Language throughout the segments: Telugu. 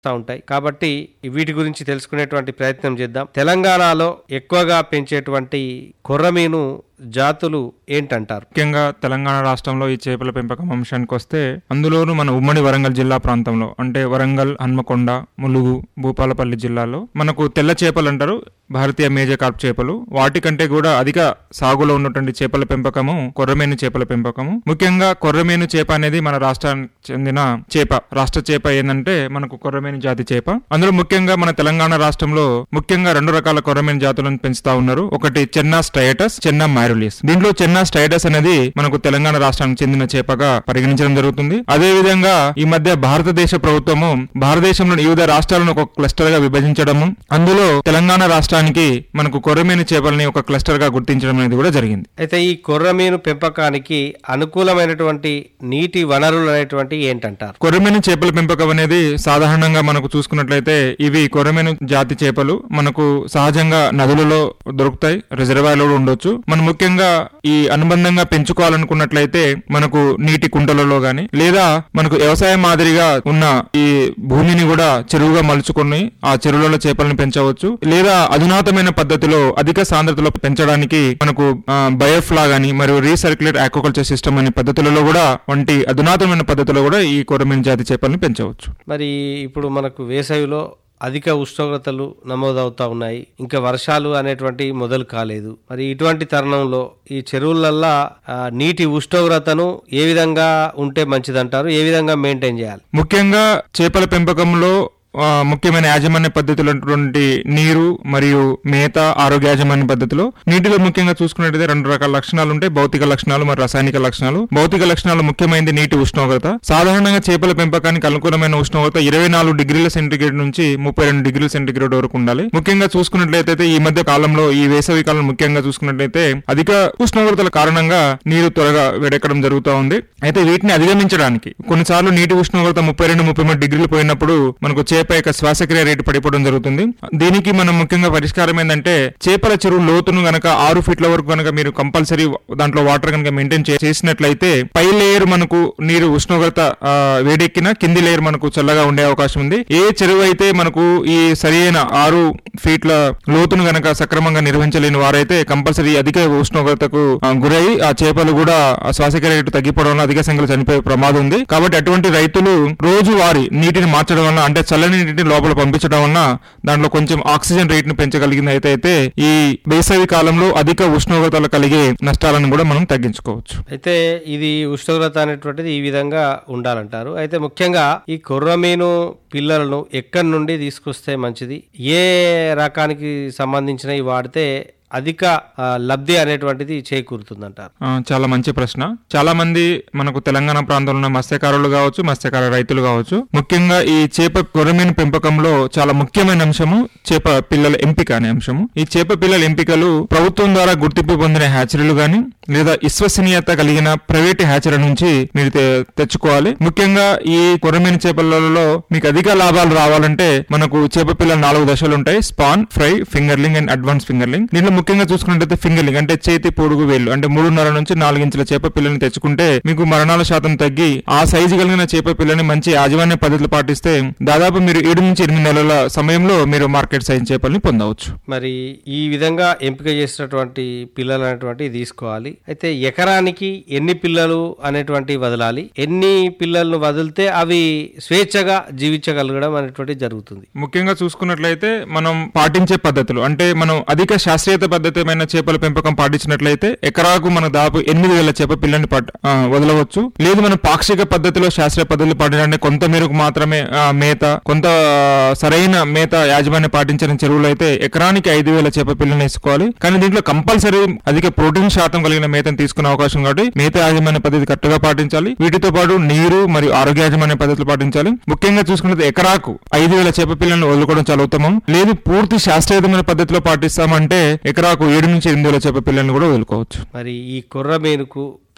వస్తూ ఉంటాయి కాబట్టి వీటి గురించి తెలుసుకునేటువంటి ప్రయత్నం చేద్దాం తెలంగాణలో ఎక్కువగా పెంచేటువంటి కొర్రమీను జాతులు ఏంటంటారు ముఖ్యంగా తెలంగాణ రాష్ట్రంలో ఈ చేపల పెంపకం అంశానికి వస్తే అందులోనూ మన ఉమ్మడి వరంగల్ జిల్లా ప్రాంతంలో అంటే వరంగల్ హన్మకొండ ములుగు భూపాలపల్లి జిల్లాలో మనకు తెల్ల చేపలు అంటారు భారతీయ మేజర్ కార్ప్ చేపలు వాటికంటే కూడా అధిక సాగులో ఉన్నటువంటి చేపల పెంపకము కొర్రమేను చేపల పెంపకము ముఖ్యంగా కొర్రమేను చేప అనేది మన రాష్ట్రానికి చెందిన చేప రాష్ట్ర చేప ఏంటంటే మనకు కొర్రమేను జాతి చేప అందులో ముఖ్యంగా మన తెలంగాణ రాష్ట్రంలో ముఖ్యంగా రెండు రకాల కొర్రమేను జాతులను పెంచుతా ఉన్నారు ఒకటి చెన్నా స్టైటస్ చెన్నా మైరులియస్ దీంట్లో చెన్నా స్టైటస్ అనేది మనకు తెలంగాణ రాష్ట్రానికి చెందిన చేపగా పరిగణించడం జరుగుతుంది అదే విధంగా ఈ మధ్య భారతదేశ ప్రభుత్వము భారతదేశంలోని వివిధ రాష్ట్రాలను ఒక క్లస్టర్ గా విభజించడము అందులో తెలంగాణ రాష్ట్రానికి మనకు కొర్రమేను చేపలని ఒక క్లస్టర్ గా గుర్తించడం అనేది కూడా జరిగింది అయితే ఈ కొర్రమీను పెంపకానికి అనుకూలమైనటువంటి నీటి వనరులు అనేటువంటి ఏంటంటారు కొర్రమేను చేపల పెంపకం అనేది సాధారణంగా మనకు చూసుకున్నట్లయితే ఇవి కొర్రమేను జాతి చేపలు మనకు సహజంగా నదులలో దొరుకుతాయి రిజర్వాయర్లో కూడా ఉండొచ్చు మనం ముఖ్యంగా ఈ అనుబంధంగా పెంచుకోవాలనుకున్నట్లయితే మనకు నీటి కుంటలలో గాని లేదా మనకు వ్యవసాయ మాదిరిగా ఉన్న ఈ భూమిని కూడా చెరువుగా మలుచుకొని ఆ చెరువులలో చేపలను పెంచవచ్చు లేదా అధునాతమైన పద్ధతిలో అధిక సాంద్రతలో పెంచడానికి మనకు బయోఫ్లా గాని మరియు రీసర్క్యులేట్ ఆక్వాకల్చర్ సిస్టమ్ అనే పద్ధతులలో కూడా వంటి అధునాతనమైన పద్ధతిలో కూడా ఈ కొరమీన్ జాతి చేపలను పెంచవచ్చు మరి ఇప్పుడు మనకు వేసవిలో అధిక ఉష్ణోగ్రతలు నమోదవుతా ఉన్నాయి ఇంకా వర్షాలు అనేటువంటి మొదలు కాలేదు మరి ఇటువంటి తరుణంలో ఈ చెరువులల్లా ఆ, నీటి ఉష్ణోగ్రతను ఏ విధంగా ఉంటే మంచిదంటారు ఏ విధంగా మెయింటైన్ చేయాలి ముఖ్యంగా చేపల పెంపకంలో ఆ, ముఖ్యమైన యాజమాన్య పద్ధతులైనటువంటి నీరు మరియు మేత ఆరోగ్య యాజమాన్య పద్ధతిలో నీటిలో ముఖ్యంగా చూసుకున్నట్టయితే రెండు రకాల లక్షణాలు ఉంటాయి భౌతిక లక్షణాలు మరియు రసాయనిక లక్షణాలు భౌతిక లక్షణాలు ముఖ్యమైనది నీటి ఉష్ణోగ్రత సాధారణంగా చేపల పెంపకానికి అనుకూలమైన ఉష్ణోగ్రత ఇరవై నాలుగు డిగ్రీల సెంటీగ్రేడ్ నుంచి ముప్పై రెండు డిగ్రీల సెంటీగ్రేడ్ వరకు ఉండాలి ముఖ్యంగా చూసుకున్నట్లయితే ఈ మధ్య కాలంలో ఈ వేసవి కాలం ముఖ్యంగా చూసుకున్నట్లయితే అధిక ఉష్ణోగ్రతల కారణంగా నీరు త్వరగా వేడెక్కడం జరుగుతూ ఉంది అయితే వీటిని అధిగమించడానికి కొన్నిసార్లు నీటి ఉష్ణోగ్రత ముప్పై రెండు ముప్పై మూడు డిగ్రీలు పోయినప్పుడు మనకు చేప యొక్క శ్వాసక్రియ రేటు పడిపోవడం జరుగుతుంది దీనికి మనం ముఖ్యంగా పరిష్కారం ఏంటంటే చేపల చెరువు లోతును గనక ఆరు ఫీట్ల వరకు గనక మీరు కంపల్సరీ దాంట్లో వాటర్ కనుక మెయింటైన్ చేసినట్లయితే పై లేయర్ మనకు నీరు ఉష్ణోగ్రత ఆ, వేడెక్కిన కింది లేయర్ మనకు చల్లగా ఉండే అవకాశం ఉంది ఏ చెరువు అయితే మనకు ఈ సరైన ఆరు ఫీట్ల లోతును గనక సక్రమంగా నిర్వహించలేని వారైతే కంపల్సరీ అధిక ఉష్ణోగ్రతకు ఆ, గురై ఆ చేపలు కూడా ఆ శ్వాసక్రియ రేటు తగ్గిపోవడం వల్ల అధిక సంఖ్యలో చనిపోయే ప్రమాదం ఉంది కాబట్టి అటువంటి రైతులు రోజు వారి నీటిని మార్చడం వల్ల అంటే చల్లని నీటిని లోపల పంపించడం వల్ల దాంట్లో కొంచెం ఆక్సిజన్ రేట్ ను పెంచగలిగింది అయితే అయితే ఈ వేసవి కాలంలో అధిక ఉష్ణోగ్రతలు కలిగే నష్టాలను కూడా మనం తగ్గించుకోవచ్చు అయితే ఇది ఉష్ణోగ్రత అనేటువంటిది ఈ విధంగా ఉండాలంటారు అయితే ముఖ్యంగా ఈ కొర్రమీను పిల్లలను ఎక్కడి నుండి తీసుకొస్తే మంచిది ఏ రకానికి సంబంధించినవి వాడితే అధిక ఆ, లబ్ధి అనేటువంటిది చేకూరుతుందంటారు ఆ, చాలా మంచి ప్రశ్న చాలా మంది మనకు తెలంగాణ ప్రాంతంలో ఉన్న మత్స్యకారులు కావచ్చు మత్స్యకార రైతులు కావచ్చు ముఖ్యంగా ఈ చేప కొరమీను పెంపకంలో చాలా ముఖ్యమైన అంశము చేప పిల్లల ఎంపిక అనే అంశము ఈ చేప పిల్లల ఎంపికలు ప్రభుత్వం ద్వారా గుర్తింపు పొందిన హ్యాచరీలు గాని లేదా విశ్వసనీయత కలిగిన ప్రైవేట్ హ్యాచరీ నుంచి మీరు తె- తెచ్చుకోవాలి ముఖ్యంగా ఈ కొరమీను చేపలలో మీకు అధిక లాభాలు రావాలంటే మనకు చేప పిల్లల నాలుగు దశలు ఉంటాయి spawn fry fingerling and advance fingerling దీంట్లో ముఖ్యంగా చూసుకున్నట్లయితే ఫింగర్లింగ్ అంటే చేతి పొడుగు వేలు అంటే మూడున్నర నుంచి నాలుగు ఇంచుల చేప పిల్లని తెచ్చుకుంటే మీకు మరణాల శాతం తగ్గి ఆ సైజు కలిగిన చేప పిల్లని మంచి యాజమాన్య పద్ధతులు పాటిస్తే దాదాపు మీరు ఏడు నుంచి ఎనిమిది నెలల సమయంలో మీరు మార్కెట్ సైజ్ చేపల్ని పొందవచ్చు మరి ఈ విధంగా ఎంపిక చేసినటువంటి పిల్లలు అనేటువంటి తీసుకోవాలి అయితే ఎకరానికి ఎన్ని పిల్లలు అనేటువంటి వదలాలి ఎన్ని పిల్లలను వదిలితే అవి స్వేచ్ఛగా జీవించగలగడం అనేటువంటి జరుగుతుంది ముఖ్యంగా చూసుకున్నట్లయితే మనం పాటించే పద్ధతులు అంటే మనం అధిక శాస్త్రీయత పద్ధతమైన చేపల పెంపకం పాటించినట్లయితే ఎకరాకు మన దాదాపు ఎనిమిది వేల చేప పిల్లని పట్- ఆ, వదలవచ్చు లేదు మనం పాక్షిక పద్ధతిలో శాస్త్రీయ పద్ధతులు పాటించాలంటే కొంత మేరకు మాత్రమే ఆ, మేత కొంత ఆ, సరైన మేత యాజమాన్య పాటించిన చెరువులు అయితే ఎకరానికి ఐదు వేల చేప పిల్లని వేసుకోవాలి కానీ దీంట్లో కంపల్సరీ అధిక ప్రోటీన్ శాతం కలిగిన మేతను తీసుకునే అవకాశం కాబట్టి మేత యాజమాన్య పద్ధతి కరెక్ట్గా పాటించాలి వీటితో పాటు నీరు మరియు ఆరోగ్య యాజమాన్య పద్ధతులు పాటించాలి ముఖ్యంగా చూసుకున్నది ఎకరాకు ఐదు వేల చేప పిల్లలను వదులుకోవడం చాలా ఉత్తమం లేదు పూర్తి శాస్త్రీయమైన పద్ధతిలో పాటిస్తామంటే ఎకరాకు ఏడు నుంచి ఎనిమిది వేల చేప పిల్లలను కూడా వదులుకోవచ్చు మరి ఈ కొర్రమీనుకు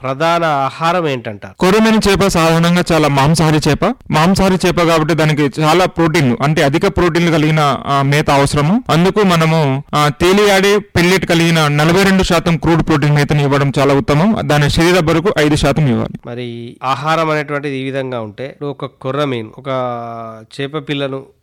ప్రధాన ఆహారం ఏంటంటారు కొర్రమీను చేప సాధారణంగా చాలా మాంసాహారి చేప మాంసాహారి చేప కాబట్టి దానికి చాలా ప్రోటీన్లు అంటే అధిక ప్రోటీన్లు కలిగిన ఆ, మేత అవసరము అందుకు మనము ఆ, తేలియాడే పెల్లెట్ కలిగిన నలభై రెండు శాతం క్రూడ్ ప్రోటీన్ మేతని ఇవ్వడం చాలా ఉత్తమం దాని శరీర బరుకు ఐదు శాతం ఇవ్వాలి మరి ఆహారం అనేటువంటిది ఈ విధంగా ఉంటే ఇప్పుడు ఒక కొర్ర మీన్ ఒక చేప పిల్లను